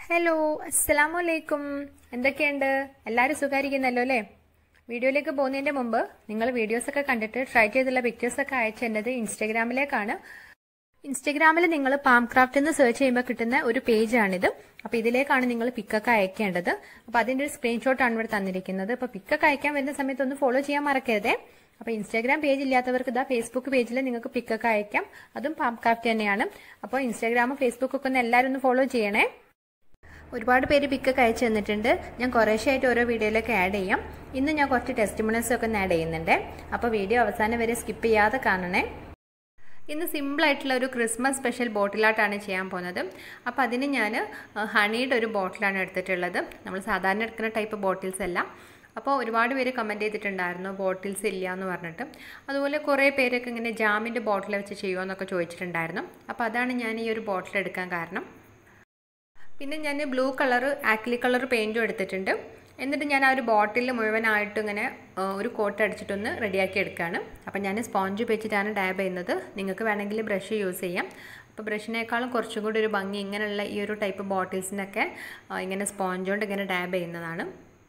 hello അസ്സലാമു അലൈക്കും എന്തൊക്കെയുണ്ട് എല്ലാവരും സുഖമായിരിക്കുന്നല്ലോ അല്ലേ വീഡിയോയിലേക്ക് പോകുന്നതിൻ്റെ മുമ്പ് നിങ്ങൾ വീഡിയോസൊക്കെ കണ്ടിട്ട് ട്രൈ ചെയ്തുള്ള പിക്ചേഴ്സൊക്കെ അയച്ചത് ഇൻസ്റ്റഗ്രാമിലേക്കാണ് ഇൻസ്റ്റഗ്രാമിൽ നിങ്ങൾ പാം ക്രാഫ്റ്റ് എന്ന് സെർച്ച് ചെയ്യുമ്പോൾ കിട്ടുന്ന ഒരു പേജാണിത് അപ്പോൾ ഇതിലേക്കാണ് നിങ്ങൾ പിക്കൊക്കെ അയക്കേണ്ടത് അപ്പോൾ അതിൻ്റെ ഒരു സ്ക്രീൻഷോട്ടാണ് ഇവിടെ തന്നിരിക്കുന്നത് അപ്പോൾ പിക്കൊക്കെ അയക്കാൻ വരുന്ന സമയത്ത് ഒന്ന് ഫോളോ ചെയ്യാൻ മറക്കരുതേ അപ്പോൾ ഇൻസ്റ്റാഗ്രാം പേജ് ഇല്ലാത്തവർക്ക് ഇതാ ഫേസ്ബുക്ക് പേജിൽ നിങ്ങൾക്ക് പിക്കൊക്കെ അയക്കാം അതും പാം ക്രാഫ്റ്റ് തന്നെയാണ് അപ്പോൾ ഇൻസ്റ്റാഗ്രാമും ഫേസ്ബുക്കൊക്കെ ഒന്ന് എല്ലാവരും ഒന്ന് ഫോളോ ചെയ്യണേ ഒരുപാട് പേര് പിക്കൊക്കെ അയച്ചു തന്നിട്ടുണ്ട് ഞാൻ കുറേശ്ശായിട്ട് ഓരോ വീഡിയോയിലൊക്കെ ആഡ് ചെയ്യാം ഇന്ന് ഞാൻ കുറച്ച് ടെസ്റ്റിമോണൽസ് ഒക്കെ ഒന്ന് ആഡ് ചെയ്യുന്നുണ്ട് അപ്പോൾ വീഡിയോ അവസാനം വരെ സ്കിപ്പ് ചെയ്യാതെ കാണണേ ഇന്ന് സിമ്പിളായിട്ടുള്ള ഒരു ക്രിസ്മസ് സ്പെഷ്യൽ ബോട്ടിലായിട്ടാണ് ചെയ്യാൻ പോകുന്നത് അപ്പോൾ അതിന് ഞാൻ ഹണിയുടെ ഒരു ബോട്ടിലാണ് എടുത്തിട്ടുള്ളത് നമ്മൾ സാധാരണ എടുക്കുന്ന ടൈപ്പ് ബോട്ടിൽസ് അല്ല അപ്പോൾ ഒരുപാട് പേര് കമൻറ്റ് ചെയ്തിട്ടുണ്ടായിരുന്നു ബോട്ടിൽസ് ഇല്ല എന്ന് പറഞ്ഞിട്ട് അതുപോലെ കുറേ പേരൊക്കെ ഇങ്ങനെ ജാമിൻ്റെ ബോട്ടിൽ വെച്ച് ചെയ്യുമോ എന്നൊക്കെ ചോദിച്ചിട്ടുണ്ടായിരുന്നു അപ്പോൾ അതാണ് ഞാൻ ഈ ഒരു ബോട്ടിൽ എടുക്കാൻ കാരണം പിന്നെ ഞാൻ ബ്ലൂ കളർ ആക്ലി കളർ പെയിൻറ്റും എടുത്തിട്ടുണ്ട് എന്നിട്ട് ഞാൻ ആ ഒരു ബോട്ടിൽ മുഴുവനായിട്ട് ഇങ്ങനെ ഒരു കോട്ട് അടിച്ചിട്ടൊന്ന് റെഡിയാക്കി എടുക്കുകയാണ് അപ്പം ഞാൻ സ്പോഞ്ച് വെച്ചിട്ടാണ് ഡാബ് ചെയ്യുന്നത് നിങ്ങൾക്ക് വേണമെങ്കിൽ ബ്രഷ് യൂസ് ചെയ്യാം അപ്പോൾ ബ്രഷിനേക്കാളും കുറച്ചും കൂടി ഒരു ഭംഗി ഇങ്ങനെയുള്ള ഈ ഒരു ടൈപ്പ് ബോട്ടിൽസിനൊക്കെ ഇങ്ങനെ സ്പോഞ്ച് കൊണ്ട് ഇങ്ങനെ ഡാബ് ചെയ്യുന്നതാണ്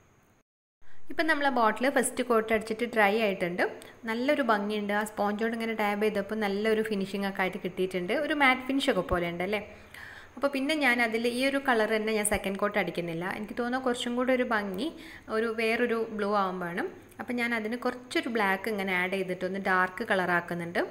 ഇപ്പം നമ്മൾ ആ ബോട്ടിൽ ഫസ്റ്റ് കോട്ട് അടിച്ചിട്ട് ഡ്രൈ ആയിട്ടുണ്ട് നല്ലൊരു ഭംഗിയുണ്ട് ആ സ്പോഞ്ച് കൊണ്ട് ഇങ്ങനെ ഡാബ് ചെയ്തപ്പോൾ നല്ലൊരു ഫിനിഷിംഗ് ഒക്കെ ആയിട്ട് കിട്ടിയിട്ടുണ്ട് ഒരു മാറ്റ് ഫിനിഷ് ഒക്കെ പോലെ ഉണ്ട് അല്ലേ അപ്പോൾ പിന്നെ ഞാൻ അതിൽ ഈ ഒരു കളർ തന്നെ ഞാൻ സെക്കൻഡ് കോട്ട് അടിക്കുന്നില്ല എനിക്ക് തോന്നുന്നു കുറച്ചും കൂടി ഒരു ഭംഗി ഒരു വേറൊരു ബ്ലൂ ആകുമ്പോഴാണ് അപ്പോൾ ഞാൻ അതിന് കുറച്ചൊരു ബ്ലാക്ക് ഇങ്ങനെ ആഡ് ചെയ്തിട്ട് ഒന്ന് ഡാർക്ക് കളറാക്കുന്നുണ്ട്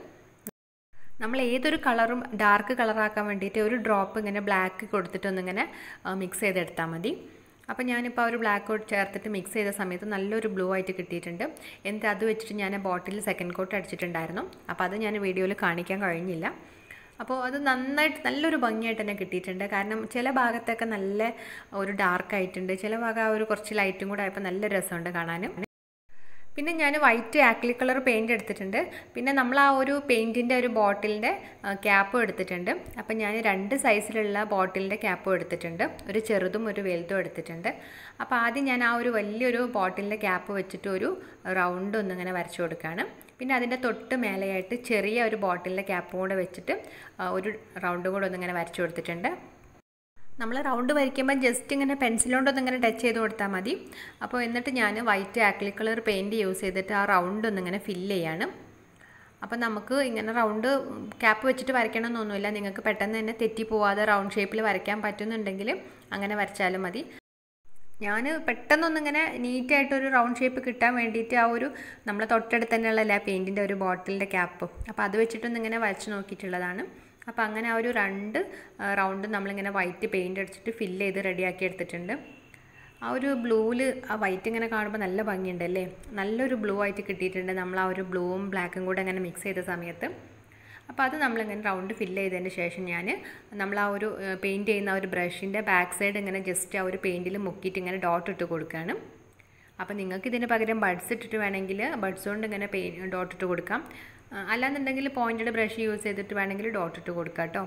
നമ്മൾ ഏതൊരു കളറും ഡാർക്ക് കളറാക്കാൻ വേണ്ടിയിട്ട് ഒരു ഡ്രോപ്പ് ഇങ്ങനെ ബ്ലാക്ക് കൊടുത്തിട്ടൊന്നിങ്ങനെ മിക്സ് ചെയ്തെടുത്താൽ മതി അപ്പോൾ ഞാനിപ്പോൾ ഒരു ബ്ലാക്ക് കോട്ട് ചേർത്തിട്ട് മിക്സ് ചെയ്ത സമയത്ത് നല്ലൊരു ബ്ലൂ ആയിട്ട് കിട്ടിയിട്ടുണ്ട് എന്നിട്ട് അത് വെച്ചിട്ട് ഞാൻ ബോട്ടിൽ സെക്കൻഡ് കോട്ട് അടിച്ചിട്ടുണ്ടായിരുന്നു അപ്പോൾ അത് ഞാൻ വീഡിയോയിൽ കാണിക്കാൻ കഴിഞ്ഞില്ല അപ്പോൾ അത് നന്നായിട്ട് നല്ലൊരു ഭംഗിയായിട്ട് തന്നെ കിട്ടിയിട്ടുണ്ട് കാരണം ചില ഭാഗത്തൊക്കെ നല്ല ഒരു ഡാർക്ക് ആയിട്ടുണ്ട് ചില ഭാഗം ആ ഒരു കുറച്ച് ലൈറ്റും കൂടെ ആയപ്പോൾ നല്ല രസമുണ്ട് കാണാനും പിന്നെ ഞാൻ വൈറ്റ് ആക്ലി കളർ പെയിൻറ് എടുത്തിട്ടുണ്ട് പിന്നെ നമ്മൾ ആ ഒരു പെയിൻറ്റിൻ്റെ ഒരു ബോട്ടിലിൻ്റെ ക്യാപ്പും എടുത്തിട്ടുണ്ട് അപ്പം ഞാൻ രണ്ട് സൈസിലുള്ള ബോട്ടിലിൻ്റെ ക്യാപ്പും എടുത്തിട്ടുണ്ട് ഒരു ചെറുതും ഒരു വലുതും എടുത്തിട്ടുണ്ട് അപ്പോൾ ആദ്യം ഞാൻ ആ ഒരു വലിയൊരു ബോട്ടിലിൻ്റെ ക്യാപ്പ് വെച്ചിട്ട് ഒരു റൗണ്ട് ഒന്നിങ്ങനെ വരച്ചു കൊടുക്കുകയാണ് പിന്നെ അതിൻ്റെ തൊട്ട് മേലെയായിട്ട് ചെറിയ ഒരു ബോട്ടിലിൻ്റെ ക്യാപ്പും കൂടെ വെച്ചിട്ട് ഒരു റൗണ്ട് കൂടെ ഒന്നിങ്ങനെ വരച്ചു കൊടുത്തിട്ടുണ്ട് നമ്മൾ റൗണ്ട് വരയ്ക്കുമ്പോൾ ജസ്റ്റ് ഇങ്ങനെ പെൻസിൽ കൊണ്ടൊന്ന് ഇങ്ങനെ ടച്ച് ചെയ്ത് കൊടുത്താൽ മതി അപ്പോൾ എന്നിട്ട് ഞാൻ white acrylic colour paint use ചെയ്തിട്ട് ആ റൗണ്ട് ഒന്നിങ്ങനെ ഫില്ല് ചെയ്യാണ് അപ്പോൾ നമുക്ക് ഇങ്ങനെ റൗണ്ട് ക്യാപ്പ് വെച്ചിട്ട് വരയ്ക്കണമെന്നൊന്നുമില്ല നിങ്ങൾക്ക് പെട്ടെന്ന് തന്നെ തെറ്റി പോവാതെ റൗണ്ട് ഷേപ്പിൽ വരയ്ക്കാൻ പറ്റുന്നുണ്ടെങ്കിൽ അങ്ങനെ വരച്ചാലും മതി ഞാൻ പെട്ടെന്നൊന്നിങ്ങനെ നീറ്റായിട്ടൊരു റൗണ്ട് ഷേപ്പ് കിട്ടാൻ വേണ്ടിയിട്ട് ആ ഒരു നമ്മളെ തൊട്ടടുത്ത് തന്നെയുള്ള ആ പെയിൻറ്റിൻ്റെ ഒരു ബോട്ടിലിൻ്റെ ക്യാപ്പ് അപ്പോൾ അത് വെച്ചിട്ടൊന്നിങ്ങനെ വരച്ച് നോക്കിയിട്ടുള്ളതാണ് അപ്പോൾ അങ്ങനെ ആ ഒരു രണ്ട് റൗണ്ട് നമ്മളിങ്ങനെ വൈറ്റ് പെയിൻറ് അടിച്ചിട്ട് ഫില്ല് ചെയ്ത് റെഡിയാക്കി എടുത്തിട്ടുണ്ട് ആ ഒരു ബ്ലൂവിൽ ആ വൈറ്റ് ഇങ്ങനെ കാണുമ്പോൾ നല്ല ഭംഗിയുണ്ടല്ലേ നല്ലൊരു ബ്ലൂ ആയിട്ട് കിട്ടിയിട്ടുണ്ട് നമ്മൾ ആ ഒരു ബ്ലൂവും ബ്ലാക്കും കൂടെ അങ്ങനെ മിക്സ് ചെയ്ത സമയത്ത് അപ്പോൾ അത് നമ്മളിങ്ങനെ റൗണ്ട് ഫില്ല് ചെയ്തതിന് ശേഷം ഞാൻ നമ്മൾ ആ ഒരു പെയിൻറ്റ് ചെയ്യുന്ന ആ ഒരു ബ്രഷിൻ്റെ ബാക്ക് സൈഡ് ഇങ്ങനെ ജസ്റ്റ് ആ ഒരു പെയിൻറ്റിൽ മുക്കിയിട്ട് ഇങ്ങനെ ഡോട്ട് ഇട്ട് കൊടുക്കുകയാണ് അപ്പോൾ നിങ്ങൾക്ക് ഇതിന് പകരം ബഡ്സ് ഇട്ടിട്ട് വേണമെങ്കിൽ ബഡ്സ് കൊണ്ട് ഇങ്ങനെ പെയിൻ ഡോട്ട് ഇട്ട് കൊടുക്കാം അല്ലാന്നുണ്ടെങ്കിൽ പോയിൻറ്റഡ് ബ്രഷ് യൂസ് ചെയ്തിട്ട് വേണമെങ്കിൽ ഡോട്ട് ഇട്ട് കൊടുക്കാം കേട്ടോ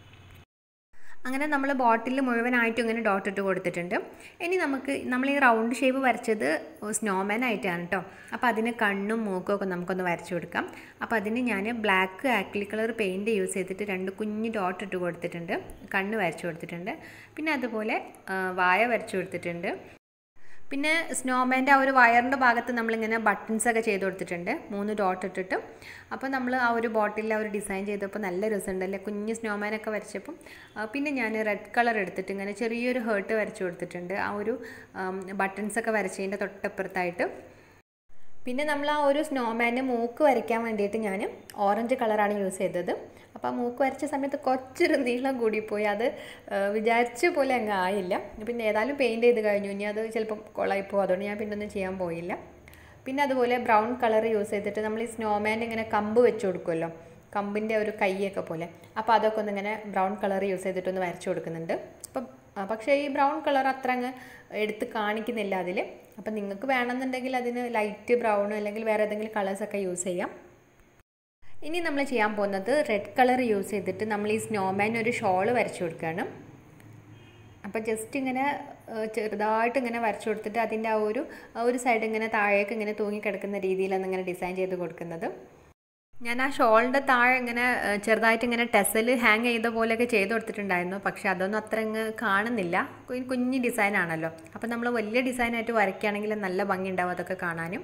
അങ്ങനെ നമ്മൾ ബോട്ടിൽ മുഴുവനായിട്ടും ഇങ്ങനെ ഡോട്ട് ഇട്ട് കൊടുത്തിട്ടുണ്ട് ഇനി നമുക്ക് നമ്മൾ ഈ റൗണ്ട് ഷേപ്പ് വരച്ചത് സ്നോമാൻ ആയിട്ടാണ് കേട്ടോ അപ്പോൾ അതിന് കണ്ണും മൂക്കും ഒക്കെ നമുക്കൊന്ന് വരച്ചു കൊടുക്കാം അപ്പോൾ അതിന് ഞാൻ black acrylic colour paint use ചെയ്തിട്ട് രണ്ട് കുഞ്ഞ് ഡോട്ട് ഇട്ട് കൊടുത്തിട്ടുണ്ട് കണ്ണ് വരച്ചു കൊടുത്തിട്ടുണ്ട് പിന്നെ അതുപോലെ വായ വരച്ചു കൊടുത്തിട്ടുണ്ട് പിന്നെ സ്നോമാൻ്റെ ആ ഒരു വയറിൻ്റെ ഭാഗത്ത് നമ്മളിങ്ങനെ ബട്ടൺസ് ഒക്കെ ചെയ്ത് കൊടുത്തിട്ടുണ്ട് മൂന്ന് ഡോട്ട് ഇട്ടിട്ട് അപ്പോൾ നമ്മൾ ആ ഒരു ബോട്ടിലിൽ ആ ഒരു ഡിസൈൻ ചെയ്തപ്പോൾ നല്ല രസമുണ്ടല്ലേ കുഞ്ഞ് സ്നോമാനൊക്കെ വരച്ചപ്പം പിന്നെ ഞാൻ റെഡ് കളർ എടുത്തിട്ട് ഇങ്ങനെ ചെറിയൊരു ഹേർട്ട് വരച്ചു കൊടുത്തിട്ടുണ്ട് ആ ഒരു ബട്ടൺസ് ഒക്കെ വരച്ചതിൻ്റെ തൊട്ടപ്പുറത്തായിട്ട് പിന്നെ നമ്മൾ ആ ഒരു സ്നോമാൻ്റെ മൂക്ക് വരയ്ക്കാൻ വേണ്ടിയിട്ട് ഞാൻ ഓറഞ്ച് കളറാണ് യൂസ് ചെയ്തത് അപ്പോൾ ആ മൂക്ക് വരച്ച സമയത്ത് കുറച്ചൊരു നീളം കൂടിപ്പോയി അത് വിചാരിച്ച പോലെ അങ്ങ് ആയില്ല പിന്നെ ഏതായാലും പെയിൻറ്റ് ചെയ്ത് കഴിഞ്ഞു ഇനി അത് ചിലപ്പം കൊളായിപ്പോവും അതുകൊണ്ട് ഞാൻ പിന്നെ ഒന്നും ചെയ്യാൻ പോയില്ല പിന്നെ അതുപോലെ ബ്രൗൺ കളർ യൂസ് ചെയ്തിട്ട് നമ്മൾ ഈ സ്നോമാൻ ഇങ്ങനെ കമ്പ് വെച്ച് കൊടുക്കുമല്ലോ കമ്പിൻ്റെ ഒരു കൈയൊക്കെ പോലെ അപ്പോൾ അതൊക്കെ ഒന്ന് ഇങ്ങനെ ബ്രൗൺ കളർ യൂസ് ചെയ്തിട്ടൊന്ന് വരച്ചു കൊടുക്കുന്നുണ്ട് അപ്പം പക്ഷേ ഈ ബ്രൗൺ കളർ അത്ര അങ്ങ് എടുത്ത് കാണിക്കുന്നില്ല അതിൽ അപ്പം നിങ്ങൾക്ക് വേണമെന്നുണ്ടെങ്കിൽ അതിന് ലൈറ്റ് ബ്രൗൺ അല്ലെങ്കിൽ വേറെ ഏതെങ്കിലും കളേഴ്സൊക്കെ യൂസ് ചെയ്യാം ഇനി നമ്മൾ ചെയ്യാൻ പോകുന്നത് റെഡ് കളർ യൂസ് ചെയ്തിട്ട് നമ്മൾ ഈ സ്നോമാൻ ഒരു ഷോള് വരച്ചു കൊടുക്കുകയാണ് അപ്പോൾ ജസ്റ്റ് ഇങ്ങനെ ചെറുതായിട്ട് ഇങ്ങനെ വരച്ചു കൊടുത്തിട്ട് അതിൻ്റെ ആ ഒരു ഒരു സൈഡ് ഇങ്ങനെ താഴേക്ക് ഇങ്ങനെ തൂങ്ങിക്കിടക്കുന്ന രീതിയിലാണ് ഇങ്ങനെ ഡിസൈൻ ചെയ്ത് കൊടുക്കുന്നത് ഞാൻ ആ ഷോളിൻ്റെ താഴെ ഇങ്ങനെ ഏഹ്, ചെറുതായിട്ട് ഇങ്ങനെ ടെസൽ ഹാങ് ചെയ്ത പോലെയൊക്കെ ചെയ്ത് കൊടുത്തിട്ടുണ്ടായിരുന്നു പക്ഷെ അതൊന്നും അത്ര അങ്ങ് കാണുന്നില്ല കു- കുഞ്ഞ് ഡിസൈൻ ആണല്ലോ അപ്പോൾ നമ്മൾ വലിയ ഡിസൈനായിട്ട് വരയ്ക്കുകയാണെങ്കിൽ നല്ല ഭംഗി ഉണ്ടാവും അതൊക്കെ കാണാനും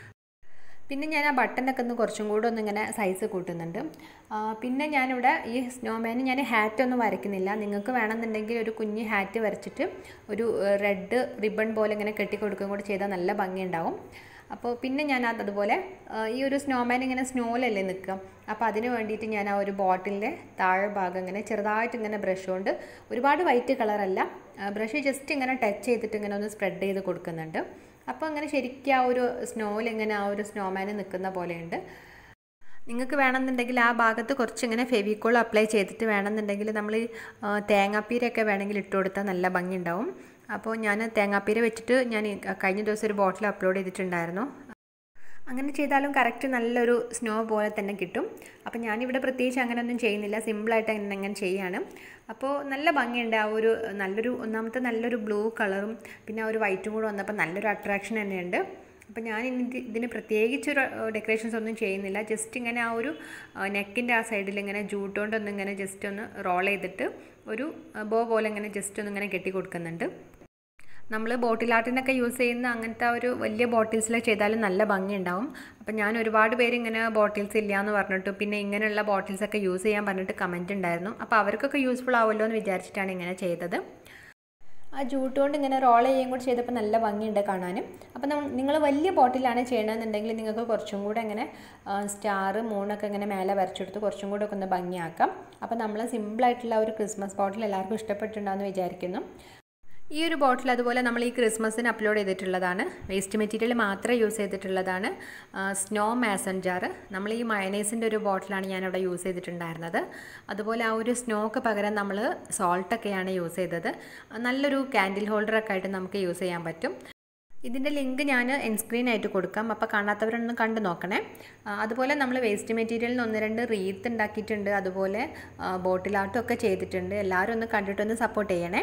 പിന്നെ ഞാൻ ആ ബട്ടനൊക്കെ ഒന്ന് കുറച്ചും കൂടെ ഒന്ന് ഇങ്ങനെ സൈസ് കൂട്ടുന്നുണ്ട് ആ, പിന്നെ ഞാനിവിടെ ഈ സ്നോമാന് ഞാൻ ഹാറ്റ് ഒന്നും വരയ്ക്കുന്നില്ല നിങ്ങൾക്ക് വേണമെന്നുണ്ടെങ്കിൽ ഒരു കുഞ്ഞ് ഹാറ്റ് വരച്ചിട്ട് ഒരു റെഡ് റിബൺ പോലെ ഇങ്ങനെ കെട്ടി കൊടുക്കുകയും കൂടി ചെയ്താൽ നല്ല ഭംഗിയുണ്ടാവും അപ്പോൾ പിന്നെ ഞാൻ അത് അതുപോലെ ആ, ഈ ഒരു സ്നോമാൻ ഇങ്ങനെ സ്നോയിലല്ലേ നിൽക്കുക അപ്പോൾ അതിന് വേണ്ടിയിട്ട് ഞാൻ ആ ഒരു ബോട്ടിലിൻ്റെ താഴെ ഭാഗം ഇങ്ങനെ ചെറുതായിട്ട് ഇങ്ങനെ ബ്രഷ് കൊണ്ട് ഒരുപാട് വൈറ്റ് കളറല്ല ബ്രഷ് ജസ്റ്റ് ഇങ്ങനെ ടച്ച് ചെയ്തിട്ട് ഇങ്ങനെ ഒന്ന് സ്പ്രെഡ് ചെയ്ത് കൊടുക്കുന്നുണ്ട് അപ്പോൾ അങ്ങനെ ശരിക്കും ആ ഒരു സ്നോയിൽ ഇങ്ങനെ ആ ഒരു സ്നോമാൻ നിൽക്കുന്ന പോലെയുണ്ട് നിങ്ങൾക്ക് വേണമെന്നുണ്ടെങ്കിൽ ആ ഭാഗത്ത് കുറച്ചിങ്ങനെ ഫെവിക്കോൾ അപ്ലൈ ചെയ്തിട്ട് വേണമെന്നുണ്ടെങ്കിൽ നമ്മൾ ഈ, ആ, തേങ്ങാപ്പീരയൊക്കെ വേണമെങ്കിൽ ഇട്ട് കൊടുത്താൽ നല്ല ഭംഗി ഉണ്ടാവും അപ്പോൾ ഞാൻ തേങ്ങാപ്പീര വെച്ചിട്ട് ഞാൻ ഈ കഴിഞ്ഞ ദിവസം ഒരു ബോട്ടിൽ അപ്ലോഡ് ചെയ്തിട്ടുണ്ടായിരുന്നു അങ്ങനെ ചെയ്താലും കറക്റ്റ് നല്ലൊരു സ്നോ പോലെ തന്നെ കിട്ടും അപ്പോൾ ഞാനിവിടെ പ്രത്യേകിച്ച് അങ്ങനെയൊന്നും ചെയ്യുന്നില്ല സിമ്പിളായിട്ട് അങ്ങനെ അങ്ങനെ ചെയ്യാണ് അപ്പോൾ നല്ല ഭംഗിയുണ്ട് ആ ഒരു നല്ലൊരു ഒന്നാമത്തെ നല്ലൊരു ബ്ലൂ കളറും പിന്നെ ആ ഒരു വൈറ്റും കൂടെ വന്നപ്പോൾ നല്ലൊരു അട്രാക്ഷൻ തന്നെയുണ്ട് അപ്പോൾ ഞാൻ ഇനി ഇത് ഇതിന് പ്രത്യേകിച്ചൊരു ഡെക്കറേഷൻസ് ഒന്നും ചെയ്യുന്നില്ല ജസ്റ്റ് ഇങ്ങനെ ആ ഒരു നെക്കിൻ്റെ ആ സൈഡിൽ ഇങ്ങനെ ജൂട്ട് കൊണ്ടൊന്ന് ഇങ്ങനെ ജസ്റ്റ് ഒന്ന് റോൾ ചെയ്തിട്ട് ഒരു ബോ പോലെ ഇങ്ങനെ ജസ്റ്റ് ഒന്ന് ഇങ്ങനെ കെട്ടി കൊടുക്കുന്നുണ്ട് നമ്മൾ ബോട്ടിൽ ആർട്ടിനൊക്കെ യൂസ് ചെയ്യുന്ന അങ്ങനത്തെ ആ ഒരു വലിയ ബോട്ടിൽസിലൊക്കെ ചെയ്താലും നല്ല ഭംഗി ഉണ്ടാവും അപ്പം ഞാൻ ഒരുപാട് പേര് ഇങ്ങനെ ബോട്ടിൽസ് ഇല്ല എന്ന് പറഞ്ഞിട്ട് പിന്നെ ഇങ്ങനെയുള്ള ബോട്ടിൽസൊക്കെ യൂസ് ചെയ്യാൻ പറഞ്ഞിട്ട് കമൻറ്റ് ഉണ്ടായിരുന്നു അപ്പോൾ അവർക്കൊക്കെ യൂസ്ഫുൾ ആവുമല്ലോ എന്ന് വിചാരിച്ചിട്ടാണ് ഇങ്ങനെ ചെയ്തത് ആ ജൂട്ട് കൊണ്ട് ഇങ്ങനെ റോൾ ചെയ്യുകയും കൂടി ചെയ്തപ്പോൾ നല്ല ഭംഗിയുണ്ട് കാണാനും അപ്പോൾ നമ്മൾ നിങ്ങൾ വലിയ ബോട്ടിലാണ് ചെയ്യണമെന്നുണ്ടെങ്കിൽ നിങ്ങൾക്ക് കുറച്ചും കൂടെ ഇങ്ങനെ സ്റ്റാർ മൂണൊക്കെ ഇങ്ങനെ മേലെ വരച്ചെടുത്ത് കുറച്ചും കൂടെ ഒക്കെ ഒന്ന് ഭംഗിയാക്കാം അപ്പോൾ നമ്മൾ സിമ്പിളായിട്ടുള്ള ഒരു ക്രിസ്മസ് ബോട്ടിൽ എല്ലാവർക്കും ഇഷ്ടപ്പെട്ടിട്ടുണ്ടാകുമെന്ന് വിചാരിക്കുന്നു ഈ ഒരു ബോട്ടിൽ അതുപോലെ നമ്മൾ ഈ ക്രിസ്മസിന് അപ്ലോഡ് ചെയ്തിട്ടുള്ളതാണ് വേസ്റ്റ് മെറ്റീരിയൽ മാത്രം യൂസ് ചെയ്തിട്ടുള്ളതാണ് സ്നോ മാസൺ ജാർ നമ്മൾ ഈ മയനൈസിൻ്റെ ഒരു ബോട്ടിലാണ് ഞാനവിടെ യൂസ് ചെയ്തിട്ടുണ്ടായിരുന്നത് അതുപോലെ ആ ഒരു സ്നോക്ക് പകരം നമ്മൾ സോൾട്ടൊക്കെയാണ് യൂസ് ചെയ്തത് നല്ലൊരു ക്യാൻഡിൽ ഹോൾഡറൊക്കെ ആയിട്ട് നമുക്ക് യൂസ് ചെയ്യാൻ പറ്റും ഇതിൻ്റെ ലിങ്ക് ഞാൻ എൻസ്ക്രീൻ ആയിട്ട് കൊടുക്കാം അപ്പോൾ കാണാത്തവരൊന്ന് കണ്ടു നോക്കണേ ആ, അതുപോലെ നമ്മൾ വേസ്റ്റ് മെറ്റീരിയലിന് ഒന്ന് രണ്ട് റീത്ത് ഉണ്ടാക്കിയിട്ടുണ്ട് അതുപോലെ ബോട്ടിൽ ആർട്ടും ഒക്കെ ചെയ്തിട്ടുണ്ട് എല്ലാവരും ഒന്ന് കണ്ടിട്ടൊന്ന് സപ്പോർട്ട് ചെയ്യണേ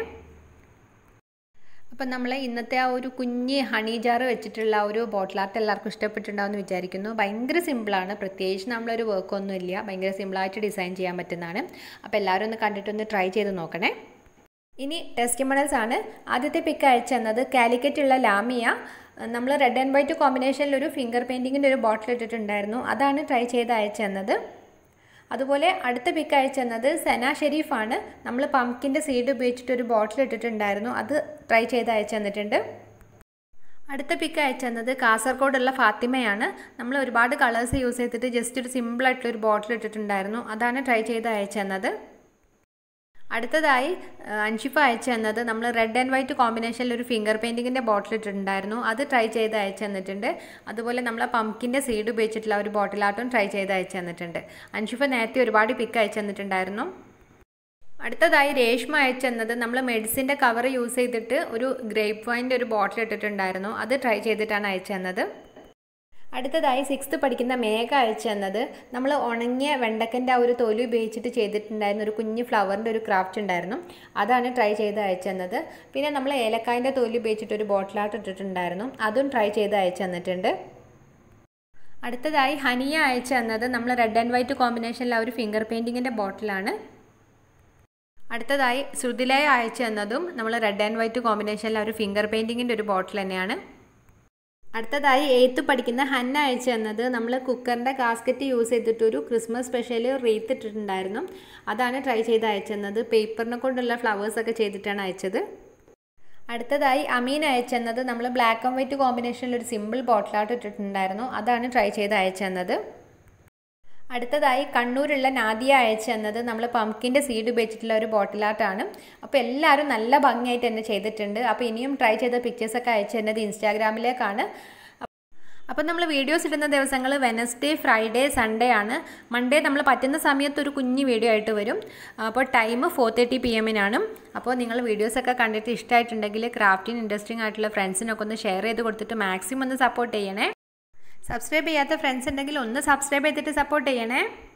അപ്പം നമ്മൾ ഇന്നത്തെ ആ ഒരു കുഞ്ഞ് ഹണി ജാർ വെച്ചിട്ടുള്ള ആ ഒരു ബോട്ടിൽ ആർട്ട് എല്ലാവർക്കും ഇഷ്ടപ്പെട്ടിട്ടുണ്ടാവുമെന്ന് വിചാരിക്കുന്നു ഭയങ്കര സിമ്പിളാണ് പ്രത്യേകിച്ച് നമ്മളൊരു വർക്കൊന്നും ഇല്ല ഭയങ്കര സിമ്പിളായിട്ട് ഡിസൈൻ ചെയ്യാൻ പറ്റുന്നതാണ് അപ്പോൾ എല്ലാവരും ഒന്ന് കണ്ടിട്ടൊന്ന് ട്രൈ ചെയ്ത് നോക്കണേ ഇനി ടെസ്റ്റിമണൽസ് ആണ് ആദ്യത്തെ പിക്ക് അയച്ചു തന്നത് കാലിക്കറ്റ് ഉള്ള ലാമിയ നമ്മൾ റെഡ് ആൻഡ് വൈറ്റ് കോമ്പിനേഷനിൽ ഒരു ഫിംഗർ പെയിൻറ്റിങ്ങിൻ്റെ ഒരു ബോട്ടിൽ ഇട്ടിട്ടുണ്ടായിരുന്നു അതാണ് ട്രൈ ചെയ്ത് അയച്ചു തന്നത് അതുപോലെ അടുത്ത പിക്ക് അയച്ചു തന്നത് സെന ഷെരീഫാണ് നമ്മൾ പംകിൻ്റെ സീഡ് ഉപയോഗിച്ചിട്ട് ഒരു ബോട്ടിൽ ഇട്ടിട്ടുണ്ടായിരുന്നു അത് ട്രൈ ചെയ്ത് അയച്ചു തന്നിട്ടുണ്ട് അടുത്ത പിക്ക് അയച്ചു തന്നത് കാസർഗോഡുള്ള ഫാത്തിമയാണ് നമ്മൾ ഒരുപാട് കളേഴ്സ് യൂസ് ചെയ്തിട്ട് ജസ്റ്റ് ഒരു സിമ്പിളായിട്ടുള്ള ഒരു ബോട്ടിൽ ഇട്ടിട്ടുണ്ടായിരുന്നു അതാണ് ട്രൈ ചെയ്ത് അയച്ചു തന്നത് അടുത്തതായി ആ, അൻഷിഫ അയച്ചു തന്നത് നമ്മൾ റെഡ് ആൻഡ് വൈറ്റ് കോമ്പിനേഷനിൽ ഒരു ഫിംഗർ പെയിൻറ്റിങ്ങിൻ്റെ ബോട്ടിൽ ഇട്ടിട്ടുണ്ടായിരുന്നു അത് ട്രൈ ചെയ്ത് അയച്ചു തന്നിട്ടുണ്ട് അതുപോലെ നമ്മൾ പംകിൻ്റെ സീഡ് ഉപയോഗിച്ചിട്ടുള്ള ഒരു ബോട്ടിൽ ആർട്ടും ട്രൈ ചെയ്ത് അയച്ചു തന്നിട്ടുണ്ട് അൻഷിഫ നേരത്തെ ഒരുപാട് പിക്ക് അയച്ചു തന്നിട്ടുണ്ടായിരുന്നു അടുത്തതായി രേഷ്മ അയച്ചു തന്നത് നമ്മൾ മെഡിസിൻ്റെ കവർ യൂസ് ചെയ്തിട്ട് ഒരു ഗ്രേപ്പ് വൈൻ്റെ ഒരു ബോട്ടിൽ ഇട്ടിട്ടുണ്ടായിരുന്നു അത് ട്രൈ ചെയ്തിട്ടാണ് അയച്ചു തന്നത് അടുത്തതായി സിക്സ്ത്ത് പഠിക്കുന്ന മേഘ അയച്ചു തന്നത് നമ്മൾ ഉണങ്ങിയ വെണ്ടക്കൻ്റെ ആ ഒരു തൊലി ഉപയോഗിച്ചിട്ട് ചെയ്തിട്ടുണ്ടായിരുന്ന ഒരു കുഞ്ഞ് ഫ്ലവറിൻ്റെ ഒരു ക്രാഫ്റ്റ് ഉണ്ടായിരുന്നു അതാണ് ട്രൈ ചെയ്ത് അയച്ചു തന്നത് പിന്നെ നമ്മൾ ഏലക്കായൻ്റെ തൊലി ഉപയോഗിച്ചിട്ട് ഒരു ബോട്ടിലാട്ട് ഇട്ടിട്ടുണ്ടായിരുന്നു അതും ട്രൈ ചെയ്ത് അയച്ചു തന്നിട്ടുണ്ട് അടുത്തതായി ഹനിയ അയച്ചു തന്നത് നമ്മൾ റെഡ് ആൻഡ് വൈറ്റ് കോമ്പിനേഷനിൽ ആ ഒരു ഫിംഗർ പെയിൻറ്റിങ്ങിൻ്റെ ബോട്ടിലാണ് അടുത്തതായി ശ്രുതിലയ അയച്ചു തന്നതും നമ്മൾ റെഡ് ആൻഡ് വൈറ്റ് കോമ്പിനേഷനിൽ ആ ഒരു ഫിംഗർ പെയിൻറ്റിങ്ങിൻ്റെ ഒരു ബോട്ടിൽ തന്നെയാണ് അടുത്തതായി എയ്ത്ത് പഠിക്കുന്ന ഹന്ന അയച്ചു തന്നത് നമ്മൾ കുക്കറിൻ്റെ കാസ്കറ്റ് യൂസ് ചെയ്തിട്ട് ഒരു ക്രിസ്മസ് സ്പെഷ്യൽ റീത്ത് ഇട്ടിട്ടുണ്ടായിരുന്നു അതാണ് ട്രൈ ചെയ്ത് അയച്ചു തന്നത് പേപ്പറിനെ കൊണ്ടുള്ള ഫ്ലവേഴ്സൊക്കെ ചെയ്തിട്ടാണ് അയച്ചത് അടുത്തതായി അമീൻ അയച്ചു തന്നത് നമ്മൾ ബ്ലാക്ക് ആൻഡ് വൈറ്റ് കോമ്പിനേഷനിൽ ഒരു സിമ്പിൾ ബോട്ടിലാട്ട് ഇട്ടിട്ടുണ്ടായിരുന്നു അതാണ് ട്രൈ ചെയ്ത് അയച്ചു തന്നത് അടുത്തതായി കണ്ണൂരുള്ള നാദിയ അയച്ചു തന്നത് നമ്മൾ പംകിൻ്റെ സീഡ് ഉപയോഗിച്ചിട്ടുള്ള ഒരു ബോട്ടിലാട്ടാണ് അപ്പോൾ എല്ലാവരും നല്ല ഭംഗിയായിട്ട് തന്നെ ചെയ്തിട്ടുണ്ട് അപ്പോൾ ഇനിയും ട്രൈ ചെയ്ത പിക്ചേഴ്സൊക്കെ അയച്ചു തന്നത് ഇൻസ്റ്റാഗ്രാമിലേക്കാണ് അപ്പോൾ നമ്മൾ വീഡിയോസ് ഇടുന്ന ദിവസങ്ങൾ വെനസ്ഡേ ഫ്രൈഡേ സൺഡേ ആണ് മൺഡേ നമ്മൾ പറ്റുന്ന സമയത്ത് ഒരു കുഞ്ഞ് വീഡിയോ ആയിട്ട് വരും അപ്പോൾ ടൈം ഫോർ തേർട്ടി പി എമ്മിനാണ് അപ്പോൾ നിങ്ങൾ വീഡിയോസൊക്കെ കണ്ടിട്ട് ഇഷ്ടമായിട്ടുണ്ടെങ്കിൽ ക്രാഫ്റ്റിംഗ് ഇൻട്രസ്റ്റിംഗ് ആയിട്ടുള്ള ഫ്രണ്ട്സിനൊക്കെ ഒന്ന് ഷെയർ ചെയ്ത് കൊടുത്തിട്ട് മാക്സിമം ഒന്ന് സപ്പോർട്ട് ചെയ്യണേ സബ്സ്ക്രൈബ് ചെയ്യാത്ത ഫ്രണ്ട്സ് ഉണ്ടെങ്കിൽ ഒന്ന് സബ്സ്ക്രൈബ് ചെയ്തിട്ട് സപ്പോർട്ട് ചെയ്യണേ